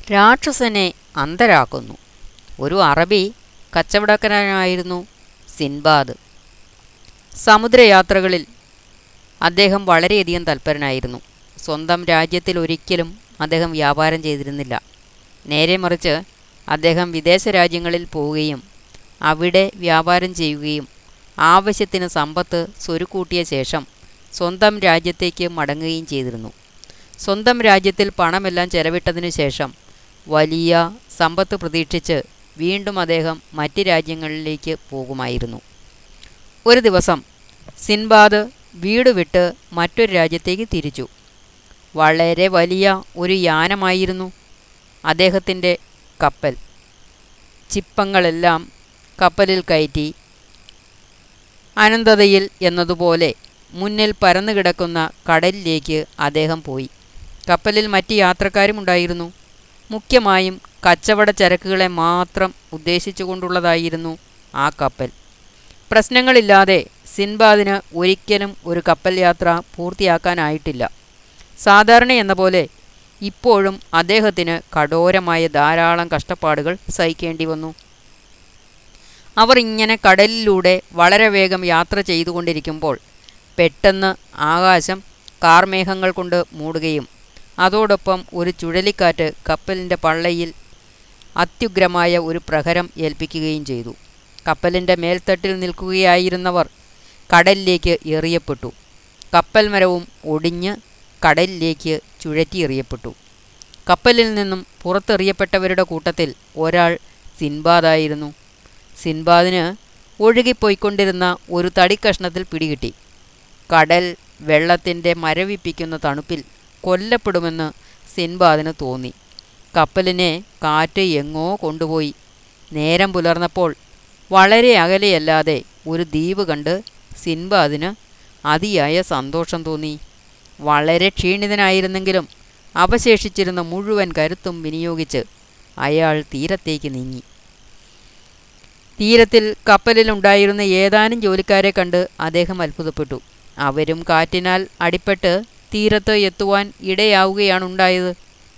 രാക്ഷസനെ അന്ധരാക്കുന്നു ഒരു അറബി കച്ചവടക്കാരനായിരുന്നു സിൻബാദ് സമുദ്രയാത്രകളിൽ അദ്ദേഹം വളരെയധികം തൽപരനായിരുന്നു സ്വന്തം രാജ്യത്തിൽ ഒരിക്കലും അദ്ദേഹം വ്യാപാരം ചെയ്തിരുന്നില്ല നേരെ മറിച്ച് അദ്ദേഹം വിദേശ രാജ്യങ്ങളിൽ പോവുകയും അവിടെ വ്യാപാരം ചെയ്യുകയും ആവശ്യത്തിന് സമ്പത്ത് സ്വരുക്കൂട്ടിയ ശേഷം സ്വന്തം രാജ്യത്തേക്ക് മടങ്ങുകയും ചെയ്തിരുന്നു സ്വന്തം രാജ്യത്തിൽ പണമെല്ലാം ചെലവിട്ടതിനു ശേഷം വലിയ സമ്പത്ത് പ്രതീക്ഷിച്ച് വീണ്ടും അദ്ദേഹം മറ്റ് രാജ്യങ്ങളിലേക്ക് പോകുമായിരുന്നു ഒരു ദിവസം സിൻബാദ് വീട് വിട്ട് മറ്റൊരു രാജ്യത്തേക്ക് തിരിച്ചു വളരെ വലിയ ഒരു യാനമായിരുന്നു അദ്ദേഹത്തിൻ്റെ കപ്പൽ ചിപ്പങ്ങളെല്ലാം കപ്പലിൽ കയറ്റി അനന്തതയിൽ എന്നതുപോലെ മുന്നിൽ പരന്നു കിടക്കുന്ന കടലിലേക്ക് അദ്ദേഹം പോയി കപ്പലിൽ മറ്റ് യാത്രക്കാരുമുണ്ടായിരുന്നു മുഖ്യമായും കച്ചവട ചരക്കുകളെ മാത്രം ഉദ്ദേശിച്ചുകൊണ്ടുള്ളതായിരുന്നു ആ കപ്പൽ പ്രശ്നങ്ങളില്ലാതെ സിൻബാദിന് ഒരിക്കലും ഒരു കപ്പൽ യാത്ര പൂർത്തിയാക്കാനായിട്ടില്ല സാധാരണ എന്ന പോലെ ഇപ്പോഴും അദ്ദേഹത്തിന് കഠോരമായ ധാരാളം കഷ്ടപ്പാടുകൾ സഹിക്കേണ്ടി വന്നു അവർ ഇങ്ങനെ കടലിലൂടെ വളരെ വേഗം യാത്ര ചെയ്തുകൊണ്ടിരിക്കുമ്പോൾ പെട്ടെന്ന് ആകാശം കാർമേഘങ്ങൾ കൊണ്ട് മൂടുകയും അതോടൊപ്പം ഒരു ചുഴലിക്കാറ്റ് കപ്പലിൻ്റെ പള്ളയിൽ അത്യുഗ്രമായ ഒരു പ്രഹരം ഏൽപ്പിക്കുകയും ചെയ്തു കപ്പലിൻ്റെ മേൽത്തട്ടിൽ നിൽക്കുകയായിരുന്നവർ കടലിലേക്ക് എറിയപ്പെട്ടു കപ്പൽ മരവും ഒടിഞ്ഞ് കടലിലേക്ക് ചുഴറ്റി എറിയപ്പെട്ടു കപ്പലിൽ നിന്നും പുറത്തെറിയപ്പെട്ടവരുടെ കൂട്ടത്തിൽ ഒരാൾ സിൻബാദായിരുന്നു സിൻബാദിന് ഒഴുകിപ്പോയിക്കൊണ്ടിരുന്ന ഒരു തടിക്കഷ്ണത്തിൽ പിടികിട്ടി കടൽ വെള്ളത്തിൻ്റെ മരവിപ്പിക്കുന്ന തണുപ്പിൽ കൊല്ലപ്പെടുമെന്ന് സിൻബാദിന് തോന്നി കപ്പലിനെ കാറ്റ് എങ്ങോ കൊണ്ടുപോയി നേരം പുലർന്നപ്പോൾ വളരെ അകലെയല്ലാതെ ഒരു ദ്വീപ് കണ്ട് സിൻബാദിന് അതിയായ സന്തോഷം തോന്നി വളരെ ക്ഷീണിതനായിരുന്നെങ്കിലും അവശേഷിച്ചിരുന്ന മുഴുവൻ കരുത്തും വിനിയോഗിച്ച് അയാൾ തീരത്തേക്ക് നീങ്ങി തീരത്തിൽ കപ്പലിലുണ്ടായിരുന്ന ഏതാനും ജോലിക്കാരെ കണ്ട് അദ്ദേഹം അത്ഭുതപ്പെട്ടു അവരും കാറ്റിനാൽ അടിപ്പെട്ട് തീരത്ത് എത്തുവാൻ ഇടയാവുകയാണുണ്ടായത്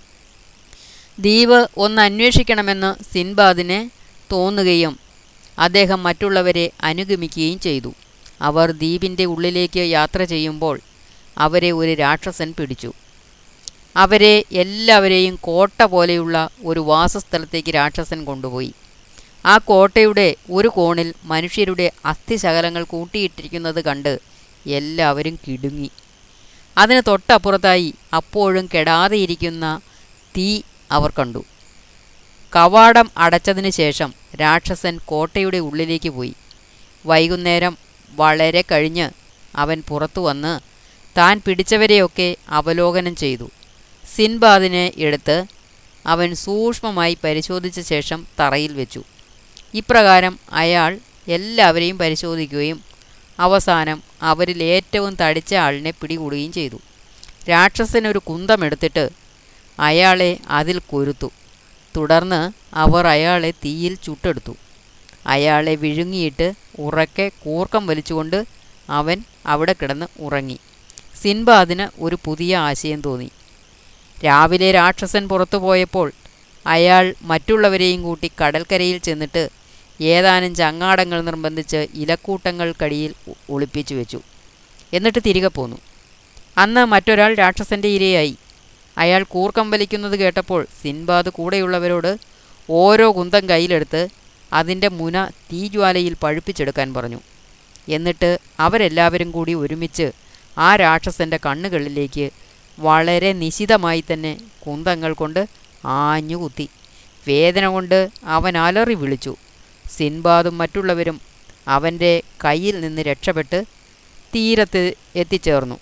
ദ്വീപ് ഒന്ന് അന്വേഷിക്കണമെന്ന് സിൻബാദിനെ തോന്നുകയും അദ്ദേഹം മറ്റുള്ളവരെ അനുഗമിക്കുകയും ചെയ്തു അവർ ദ്വീപിൻ്റെ ഉള്ളിലേക്ക് യാത്ര ചെയ്യുമ്പോൾ അവരെ ഒരു രാക്ഷസൻ പിടിച്ചു അവരെ എല്ലാവരെയും കോട്ട പോലെയുള്ള ഒരു വാസസ്ഥലത്തേക്ക് രാക്ഷസൻ കൊണ്ടുപോയി ആ കോട്ടയുടെ ഒരു കോണിൽ മനുഷ്യരുടെ അസ്ഥിശകലങ്ങൾ കൂട്ടിയിട്ടിരിക്കുന്നത് കണ്ട് എല്ലാവരും കിടുങ്ങി അതിന് തൊട്ടപ്പുറത്തായി അപ്പോഴും കെടാതെയിരിക്കുന്ന തീ അവർ കണ്ടു കവാടം അടച്ചതിന് ശേഷം രാക്ഷസൻ കോട്ടയുടെ ഉള്ളിലേക്ക് പോയി വൈകുന്നേരം വളരെ കഴിഞ്ഞ് അവൻ പുറത്തു വന്ന് താൻ പിടിച്ചവരെയൊക്കെ അവലോകനം ചെയ്തു സിൻബാദിനെ എടുത്ത് അവൻ സൂക്ഷ്മമായി പരിശോധിച്ച ശേഷം തറയിൽ വെച്ചു ഇപ്രകാരം അയാൾ എല്ലാവരെയും പരിശോധിക്കുകയും അവസാനം അവരിൽ ഏറ്റവും തടിച്ച ആളിനെ പിടികൂടുകയും ചെയ്തു രാക്ഷസൻ ഒരു കുന്തമെടുത്തിട്ട് അയാളെ അതിൽ കൊരുത്തു തുടർന്ന് അവർ അയാളെ തീയിൽ ചുട്ടെടുത്തു അയാളെ വിഴുങ്ങിയിട്ട് ഉറക്കെ കൂർക്കം വലിച്ചുകൊണ്ട് അവൻ അവിടെ കിടന്ന് ഉറങ്ങി സിൻബാദിന് ഒരു പുതിയ ആശയം തോന്നി രാവിലെ രാക്ഷസൻ പുറത്തു പോയപ്പോൾ അയാൾ മറ്റുള്ളവരെയും കൂട്ടി കടൽക്കരയിൽ ചെന്നിട്ട് ഏതാനും ചങ്ങാടങ്ങൾ നിർബന്ധിച്ച് ഇലക്കൂട്ടങ്ങൾക്കടിയിൽ ഒ- ഒളിപ്പിച്ചു വെച്ചു എന്നിട്ട് തിരികെ പോന്നു അന്ന് മറ്റൊരാൾ രാക്ഷസന്റെ ഇരയായി അയാൾ കൂർക്കം വലിക്കുന്നത് കേട്ടപ്പോൾ സിൻബാദ് കൂടെയുള്ളവരോട് ഓരോ കുന്തം കയ്യിലെടുത്ത് അതിൻ്റെ മുന തീജ്വാലയിൽ പഴുപ്പിച്ചെടുക്കാൻ പറഞ്ഞു എന്നിട്ട് അവരെല്ലാവരും കൂടി ഒരുമിച്ച് ആ രാക്ഷസന്റെ കണ്ണുകളിലേക്ക് വളരെ നിശിതമായി തന്നെ കുന്തങ്ങൾ കൊണ്ട് ആഞ്ഞു കുത്തി വേദന കൊണ്ട് അവൻ അലറി വിളിച്ചു സിൻബാദും മറ്റുള്ളവരും അവൻ്റെ കയ്യിൽ നിന്ന് രക്ഷപ്പെട്ട് തീരത്ത് എത്തിച്ചേർന്നു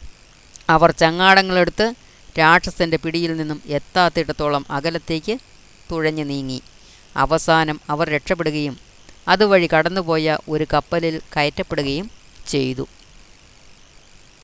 അവർ ചങ്ങാടങ്ങളെടുത്ത് രാക്ഷസന്റെ പിടിയിൽ നിന്നും എത്താത്തിടത്തോളം അകലത്തേക്ക് തുഴഞ്ഞു നീങ്ങി അവസാനം അവർ രക്ഷപ്പെടുകയും അതുവഴി കടന്നുപോയ ഒരു കപ്പലിൽ കയറ്റപ്പെടുകയും ചെയ്തു